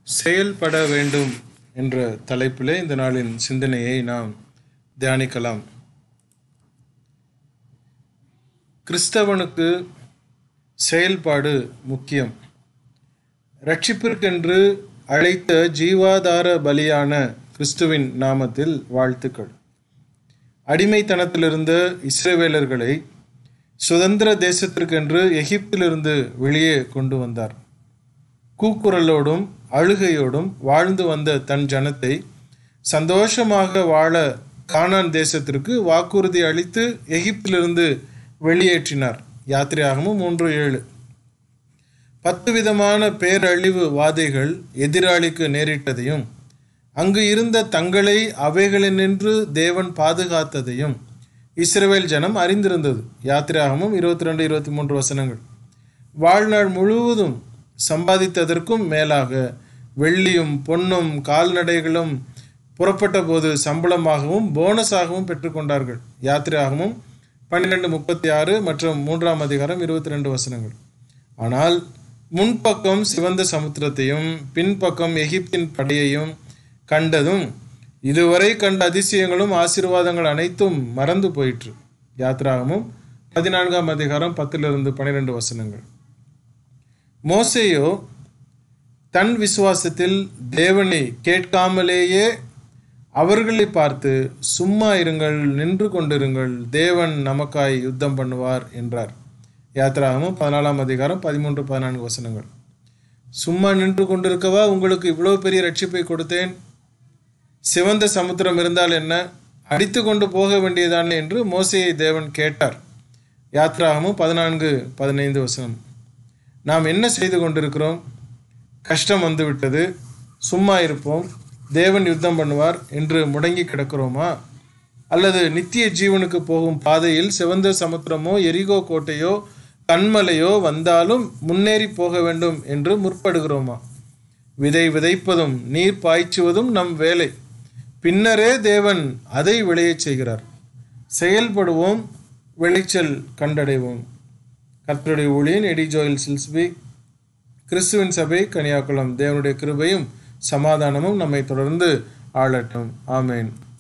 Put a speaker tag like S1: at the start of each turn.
S1: செயல்பட வேண்டும் என்ற தலைப்பிலே இந்த நாளின் சிந்தனையை நாம் தியானிக்கலாம் கிறிஸ்தவனுக்கு செயல்பாடு முக்கியம் ரட்சிப்பிற்கென்று அழைத்த ஜீவாதார பலியான கிறிஸ்துவின் நாமத்தில் வாழ்த்துக்கள் அடிமைத்தனத்திலிருந்த இஸ்ரவேலர்களை சுதந்திர தேசத்திற்கென்று எகிப்திலிருந்து வெளியே கொண்டு வந்தார் கூக்குரலோடும் அழுகையோடும் வாழ்ந்து வந்த தன் ஜனத்தை சந்தோஷமாக வாழ கானான் தேசத்திற்கு வாக்குறுதி அளித்து எகிப்திலிருந்து வெளியேற்றினார் யாத்திரையாகமும் மூன்று ஏழு பத்து விதமான பேரழிவு வாதைகள் எதிராளிக்கு நேரிட்டதையும் அங்கு இருந்த தங்களை அவைகளினின்று தேவன் பாதுகாத்ததையும் இஸ்ரவேல் ஜனம் அறிந்திருந்தது யாத்திராகமும் இருபத்தி ரெண்டு இருபத்தி மூன்று வசனங்கள் வாழ்நாள் முழுவதும் சம்பாதித்ததற்கும் மேலாக வெள்ளியும் பொன்னும் கால்நடைகளும் புறப்பட்ட போது சம்பளமாகவும் போனஸாகவும் பெற்றுக்கொண்டார்கள் யாத்திரையாகவும் பன்னிரெண்டு முப்பத்தி ஆறு மற்றும் மூன்றாம் அதிகாரம் இருபத்தி ரெண்டு வசனங்கள் ஆனால் முன்பக்கம் சிவந்த சமுத்திரத்தையும் பின்பக்கம் எகிப்தின் படையையும் கண்டதும் இதுவரை கண்ட அதிசயங்களும் ஆசீர்வாதங்கள் அனைத்தும் மறந்து போயிற்று யாத்ராகமும் பதினான்காம் அதிகாரம் பத்திலிருந்து பன்னிரெண்டு வசனங்கள் மோசேயோ தன் விசுவாசத்தில் தேவனை கேட்காமலேயே அவர்களை பார்த்து சும்மா இருங்கள் நின்று கொண்டிருங்கள் தேவன் நமக்காய் யுத்தம் பண்ணுவார் என்றார் யாத்ராகமும் பதினாலாம் அதிகாரம் பதிமூன்று பதினான்கு வசனங்கள் சும்மா நின்று கொண்டிருக்கவா உங்களுக்கு இவ்வளோ பெரிய ரட்சிப்பை கொடுத்தேன் சிவந்த சமுத்திரம் இருந்தால் என்ன அடித்து கொண்டு போக வேண்டியதானே என்று மோசையை தேவன் கேட்டார் யாத்ராகமும் பதினான்கு பதினைந்து வசனம் நாம் என்ன செய்து கொண்டிருக்கிறோம் கஷ்டம் வந்துவிட்டது சும்மா இருப்போம் தேவன் யுத்தம் பண்ணுவார் என்று முடங்கி கிடக்கிறோமா அல்லது நித்திய ஜீவனுக்கு போகும் பாதையில் சிவந்த சமுத்திரமோ எரிகோ கோட்டையோ கண்மலையோ வந்தாலும் முன்னேறி போக வேண்டும் என்று முற்படுகிறோமா விதை விதைப்பதும் நீர் பாய்ச்சுவதும் நம் வேலை பின்னரே தேவன் அதை விளையச் செய்கிறார் செயல்படுவோம் விளைச்சல் கண்டடைவோம் கர்த்தருடைய ஊழியன் எடி ஜோயல் சில்ஸ்பி கிறிஸ்துவின் சபை கனியாக்குளம் தேவனுடைய கிருபையும் சமாதானமும் நம்மை தொடர்ந்து ஆளட்டும் ஆமேன்